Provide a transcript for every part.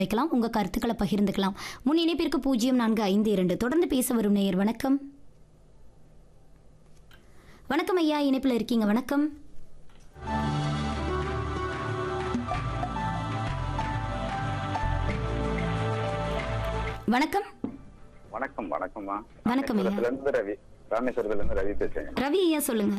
வைக்கலாம் உங்க கருத்துக்களை பகிர்ந்துக்கலாம் முன் இணைப்பிற்கு பூஜ்ஜியம் நான்கு ஐந்து இரண்டு தொடர்ந்து பேச வரும் நேயர் வணக்கம் வணக்கம் ஐயா இணைப்பில் இருக்கீங்க வணக்கம் வணக்கம் வணக்கம் வணக்கம்மா வணக்கம் ஐயா. ராமேஸ்வரத்துல இருந்து ரவி ராமேஸ்வரத்துல இருந்து ரவி பேசுறேன் ரவி ஐயா சொல்லுங்க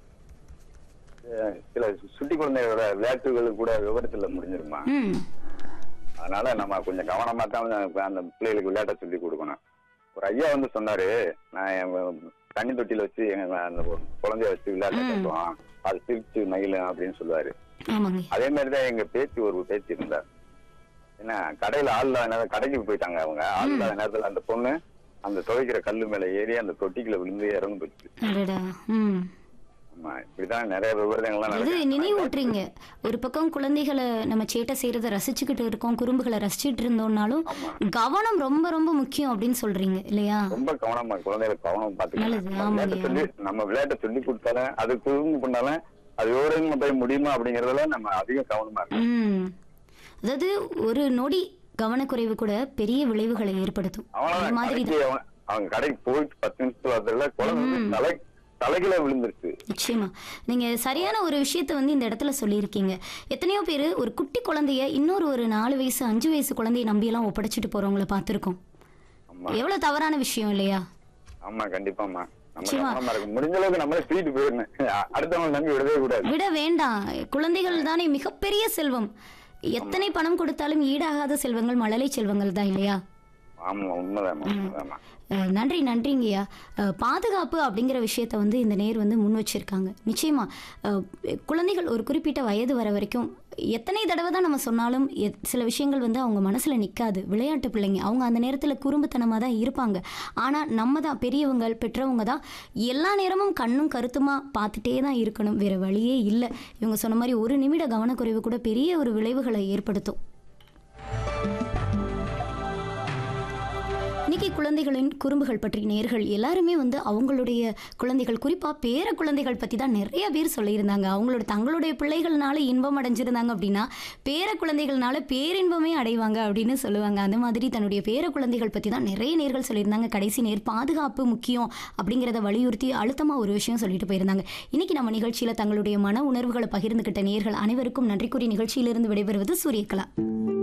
அஹ் சில சுட்டி குழந்தைகளோட விளையாட்டுகள் கூட விவரத்துல முடிஞ்சிருமா ம் அதனால நம்ம கொஞ்சம் கவனமா தான் அந்த பிள்ளைகளுக்கு விளையாட்ட சொல்லி கொடுக்கணும் ஒரு ஐயா வந்து சொன்னாரு நான் என் தண்ணி தொட்டியில வச்சு எங்க அந்த குழந்தைய வச்சு விளையாட்ட ம். கட்டுவோம் அது சிரிச்சு மயிலும் அப்படின்னு சொல்லுவாரு ஆமாங்க அதே மாதிரிதான் எங்க பேத்தி ஒரு பேத்தி இருந்தார் என்ன கடையில ஆள் இல்லாத நேரம் கடைக்கு போயிட்டாங்க அவங்க ஆள் இல்லாத நேரத்துல அந்த பொண்ணு அந்த துவைக்கிற கல்லு மேல ஏறி அந்த தொட்டிக்குள்ள விழுந்து இறந்து போச்சு அடடா ம் ஆமா இப்படிதான் நிறைய விபரீதங்கள்லாம் அது நடக்குது நினைவூட்டுறீங்க ஒரு பக்கம் குழந்தைகளை நம்ம சேட்டை செய்யறத ரசிச்சுக்கிட்டு இருக்கோம் குறும்புகளை ரசிச்சுட்டு இருந்தோம்னாலும் ஆமா. கவனம் ரொம்ப ரொம்ப முக்கியம் அப்படின்னு சொல்றீங்க இல்லையா ரொம்ப கவனமா குழந்தைகளை கவனம் நல்லது, பாத்துக்கணும் ஆமாங்க. விளையாட்ட சொல்லி நம்ம விளையாட்ட சொல்லி கொடுத்தாலும் அது குறும்பு பண்ணாலும் அது விவரம் போய் முடியுமா அப்படிங்கறதுல நம்ம அதிகம் கவனமா இருக்கணும் ம் அதாவது ஒரு நொடி கவனக்குறைவு கூட பெரிய விளைவுகளை ஏற்படுத்தும் அந்த அவன மாதிரி கடைக்கு அவன் அவங்க கடைக்கு போயிட்டு பத்து நிமிஷத்துல வரதுல குழந்தை வந்து தலை தலைகில விழுந்துருச்சு நிச்சயமா நீங்க சரியான ஒரு விஷயத்த வந்து இந்த இடத்துல சொல்லியிருக்கீங்க எத்தனையோ பேர் ஒரு குட்டி குழந்தைய இன்னொரு ஒரு நாலு வயசு அஞ்சு வயசு குழந்தைய நம்பியெல்லாம் ஒப்படைச்சிட்டு போறவங்கள பார்த்துருக்கோம் ஆமா எவ்வளவு தவறான விஷயம் இல்லையா ஆமா கண்டிப்பாமா நம்ம நிச்சயமா. கவனமா இருக்கும் முடிஞ்ச அளவுக்கு நம்மளே தூக்கிட்டு போயிடணும் அடுத்தவங்க நம்பி விடவே கூடாது விட வேண்டாம் குழந்தைகள் தானே மிகப்பெரிய செல்வம் எத்தனை பணம் கொடுத்தாலும் ஈடாகாத செல்வங்கள் மழலை செல்வங்கள் தான் இல்லையா ஆமா உண்மைதான் உண்மைதான் அஹ் நன்றி நன்றிங்கய்யா அஹ் பாதுகாப்பு அப்படிங்கிற விஷயத்த வந்து இந்த நேர் வந்து முன் வச்சிருக்காங்க நிச்சயமா அஹ் குழந்தைகள் ஒரு குறிப்பிட்ட வயது வர வரைக்கும் எத்தனை தடவை தான் நம்ம சொன்னாலும் எத்- சில விஷயங்கள் வந்து அவங்க மனசுல நிக்காது விளையாட்டு பிள்ளைங்க அவங்க அந்த நேரத்துல குறும்புத்தனமா தான் இருப்பாங்க ஆனா நம்ம தான் பெரியவங்க பெற்றவங்க தான் எல்லா நேரமும் கண்ணும் கருத்துமா பார்த்துட்டே தான் இருக்கணும் வேற வழியே இல்லை இவங்க சொன்ன மாதிரி ஒரு நிமிட கவனக்குறைவு கூட பெரிய ஒரு விளைவுகளை ஏற்படுத்தும் இன்னைக்கு குழந்தைகளின் குறும்புகள் பற்றி நேர்கள் எல்லாருமே வந்து அவங்களுடைய குழந்தைகள் குறிப்பாக பேர குழந்தைகள் பற்றி தான் நிறைய பேர் சொல்லியிருந்தாங்க அவங்களோட தங்களுடைய பிள்ளைகள்னால இன்பம் அடைஞ்சிருந்தாங்க அப்படின்னா பேர குழந்தைகள்னால பேரின்பமே அடைவாங்க அப்படின்னு சொல்லுவாங்க அந்த மாதிரி தன்னுடைய பேர குழந்தைகள் பற்றி தான் நிறைய நேர்கள் சொல்லியிருந்தாங்க கடைசி நேர் பாதுகாப்பு முக்கியம் அப்படிங்கிறத வலியுறுத்தி அழுத்தமாக ஒரு விஷயம் சொல்லிட்டு போயிருந்தாங்க இன்னைக்கு நம்ம நிகழ்ச்சியில் தங்களுடைய மன உணர்வுகளை பகிர்ந்துகிட்ட நேர்கள் அனைவருக்கும் நன்றி கூறி நிகழ்ச்சியிலிருந்து விடைபெறுவது சூரியகலா